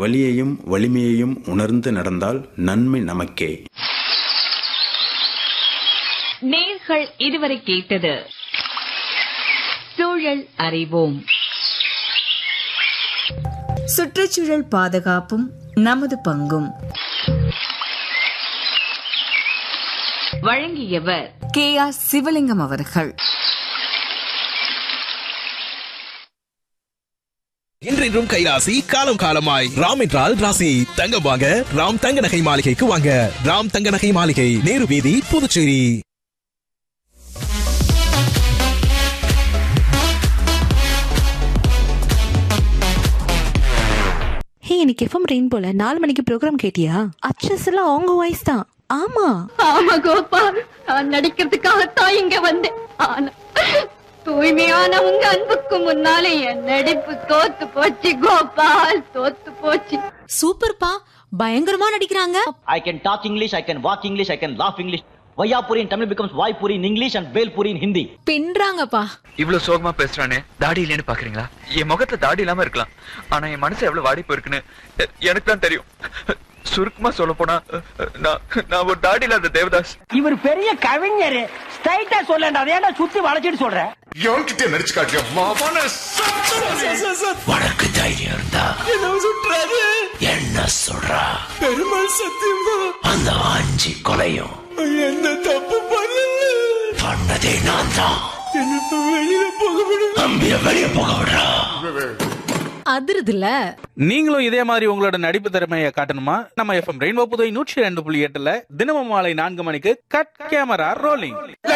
வலியையும் வலிமையையும் உணர்ந்து நடந்தால் நன்மை நமக்கே நேர்கள் இதுவரை கேட்டது சூழல் அறிவோம் சுற்றுச்சூழல் பாதுகாப்பும் நமது பங்கும் வழங்கியவர் கே ஆர் சிவலிங்கம் அவர்கள் இன்றைன்றும் கைராசி காலம் காலமாய் ராம் என்றால் ராசி தங்கம் வாங்க ராம் தங்க நகை மாளிகைக்கு வாங்க ராம் தங்க நகை மாளிகை நேரு வீதி புதுச்சேரி ஹே இன்னைக்கு எஃப்எம் ரெயின்போல நாலு மணிக்கு ப்ரோக்ராம் கேட்டியா அச்சஸ் எல்லாம் அவங்க வாய்ஸ் தான் ஆமா ஆமா கோபா நான் நடிக்கிறதுக்காகத்தான் இங்க வந்தேன் ஆனா தூய்மையான உங்க அன்புக்கு முன்னாலே என் நடிப்பு தோத்து போச்சு கோபால் தோத்து போச்சு சூப்பர்ப்பா பயங்கரமா நடிக்கிறாங்க I can talk English, I can walk English, I can laugh English. Vayapuri in Tamil becomes Vaipuri in English and Belpuri in Hindi. பின்றாங்கப்பா இவ்வளவு சோகமா பேசுறானே தாடி இல்லைன்னு பாக்குறீங்களா என் முகத்துல தாடி இல்லாம இருக்கலாம் ஆனா என் மனசு எவ்வளவு வாடி போயிருக்குன்னு எ- எனக்கு தான் தெரியும் சுருக்கமா சொல்ல போனா நான் நான் ஒரு தாடி இல்லாத தேவதாஸ் இவர் பெரிய கவிஞர் ஸ்ட்ரைட்டா சொல்லண்டா அதை ஏன்டா சுத்தி வளைச்சிட்டு சொல்ற எவன்கிட்ட நடிச்சு காட்டியா மாமான உனக்கு தைரியம் இருந்தா என்ன சொல்றா பெருமாள் சத்தியமா அந்த ஆஞ்சி கொலையும் என்ன தப்பு பண்ணல பண்ணதே நான் தான் வெளியில போக விடு அம்பிய வெளிய போக விடுறா அதிருதுல நீங்களும் இதே மாதிரி உங்களோட நடிப்பு திறமையை காட்டணுமா நம்ம எஃப்எம் ரெயின்போ புதுவை நூற்றி ரெண்டு புள்ளி எட்டுல தினமும் மாலை நான்கு மணிக்கு கட் கேமரா ரோலிங்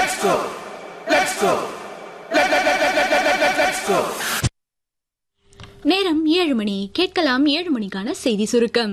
நேரம் ஏழு மணி கேட்கலாம் ஏழு மணிக்கான செய்தி சுருக்கம்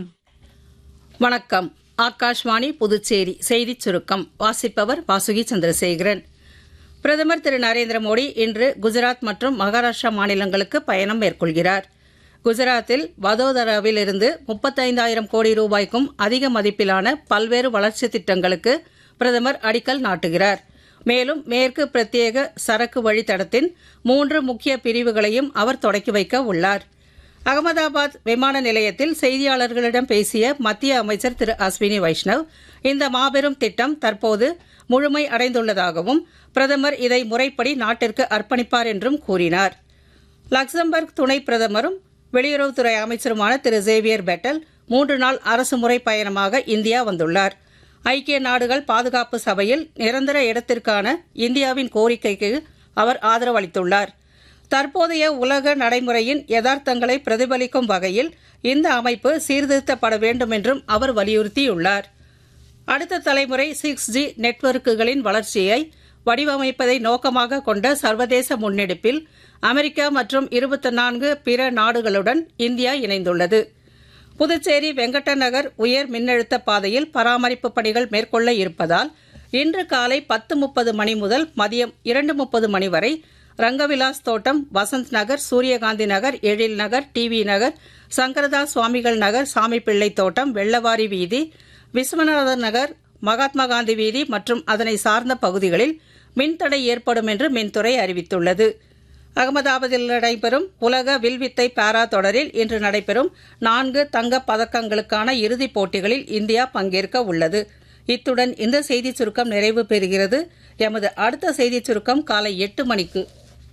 வணக்கம் ஆகாஷ்வாணி புதுச்சேரி செய்திச் சுருக்கம் வாசிப்பவர் வாசுகி சந்திரசேகரன் பிரதமர் திரு நரேந்திர மோடி இன்று குஜராத் மற்றும் மகாராஷ்டிரா மாநிலங்களுக்கு பயணம் மேற்கொள்கிறார் குஜராத்தில் வதோதராவில் இருந்து முப்பத்தைந்தாயிரம் கோடி ரூபாய்க்கும் அதிக மதிப்பிலான பல்வேறு வளர்ச்சித் திட்டங்களுக்கு பிரதமர் அடிக்கல் நாட்டுகிறார் மேலும் மேற்கு பிரத்யேக சரக்கு வழித்தடத்தின் மூன்று முக்கிய பிரிவுகளையும் அவர் தொடக்கி வைக்க உள்ளார் அகமதாபாத் விமான நிலையத்தில் செய்தியாளர்களிடம் பேசிய மத்திய அமைச்சர் திரு அஸ்வினி வைஷ்ணவ் இந்த மாபெரும் திட்டம் தற்போது முழுமை அடைந்துள்ளதாகவும் பிரதமர் இதை முறைப்படி நாட்டிற்கு அர்ப்பணிப்பார் என்றும் கூறினார் லக்சம்பர்க் துணை பிரதமரும் வெளியுறவுத்துறை அமைச்சருமான திரு சேவியர் பெட்டல் மூன்று நாள் அரசுமுறை பயணமாக இந்தியா வந்துள்ளார் ஐக்கிய நாடுகள் பாதுகாப்பு சபையில் நிரந்தர இடத்திற்கான இந்தியாவின் கோரிக்கைக்கு அவர் ஆதரவு அளித்துள்ளார் தற்போதைய உலக நடைமுறையின் யதார்த்தங்களை பிரதிபலிக்கும் வகையில் இந்த அமைப்பு சீர்திருத்தப்பட வேண்டும் என்றும் அவர் வலியுறுத்தியுள்ளார் அடுத்த தலைமுறை சிக்ஸ் ஜி நெட்வொர்க்குகளின் வளர்ச்சியை வடிவமைப்பதை நோக்கமாக கொண்ட சர்வதேச முன்னெடுப்பில் அமெரிக்கா மற்றும் இருபத்தி நான்கு பிற நாடுகளுடன் இந்தியா இணைந்துள்ளது புதுச்சேரி வெங்கட்ட நகர் உயர் மின்னழுத்த பாதையில் பராமரிப்பு பணிகள் மேற்கொள்ள இருப்பதால் இன்று காலை பத்து முப்பது மணி முதல் மதியம் இரண்டு முப்பது மணி வரை ரங்கவிலாஸ் தோட்டம் வசந்த் நகர் சூரியகாந்தி நகர் எழில் நகர் டிவி நகர் சங்கரதாஸ் சுவாமிகள் நகர் சாமிப்பிள்ளை தோட்டம் வெள்ளவாரி வீதி விஸ்வநாதன் நகர் மகாத்மா காந்தி வீதி மற்றும் அதனை சார்ந்த பகுதிகளில் மின்தடை ஏற்படும் என்று மின்துறை அறிவித்துள்ளது அகமதாபாத்தில் நடைபெறும் உலக வில்வித்தை பாரா தொடரில் இன்று நடைபெறும் நான்கு தங்கப் பதக்கங்களுக்கான இறுதிப் போட்டிகளில் இந்தியா பங்கேற்க உள்ளது இத்துடன் இந்த செய்திச் சுருக்கம் நிறைவு பெறுகிறது எமது அடுத்த செய்திச் சுருக்கம் காலை எட்டு மணிக்கு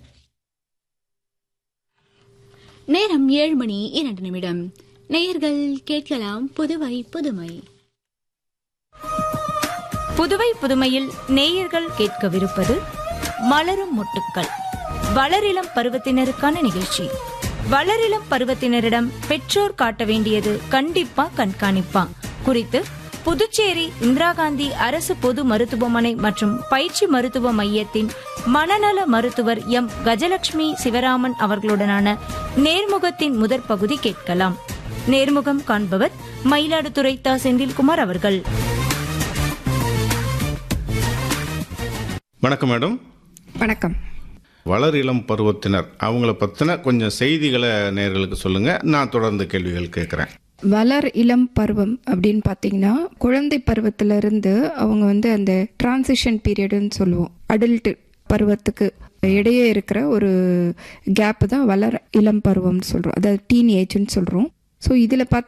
நேரம் ஏழு மணி இரண்டு நிமிடம் நேயர்கள் கேட்கலாம் புதுவை புதுமை புதுவை புதுமையில் நேயர்கள் கேட்கவிருப்பது மலரும் மொட்டுக்கள் வளரிளம் பருவத்தினருக்கான நிகழ்ச்சி வளரிளம் பருவத்தினரிடம் பெற்றோர் காட்ட வேண்டியது கண்டிப்பா கண்காணிப்பா குறித்து புதுச்சேரி இந்திரா காந்தி அரசு பொது மருத்துவமனை மற்றும் பயிற்சி மருத்துவ மையத்தின் மனநல மருத்துவர் எம் கஜலட்சுமி சிவராமன் அவர்களுடனான நேர்முகத்தின் முதற் பகுதி கேட்கலாம் நேர்முகம் காண்பவர் மயிலாடுதுறை தா செந்தில்குமார் அவர்கள் வணக்கம் மேடம் வணக்கம் வளர் இளம் பருவத்தினர் அவங்கள பற்றின கொஞ்சம் செய்திகளை நேர்களுக்கு சொல்லுங்கள் நான் தொடர்ந்து கேள்விகள் கேட்குறேன் வளர் இளம் பருவம் அப்படின்னு பார்த்தீங்கன்னா குழந்தை பருவத்திலிருந்து அவங்க வந்து அந்த டிரான்சிஷன் பீரியடுன்னு சொல்லுவோம் அடல்ட் பருவத்துக்கு இடையே இருக்கிற ஒரு கேப்பு தான் வளர் இளம் பருவம்னு சொல்கிறோம் அதாவது டீன் ஏஜ்னு சொல்கிறோம் ஸோ இதில்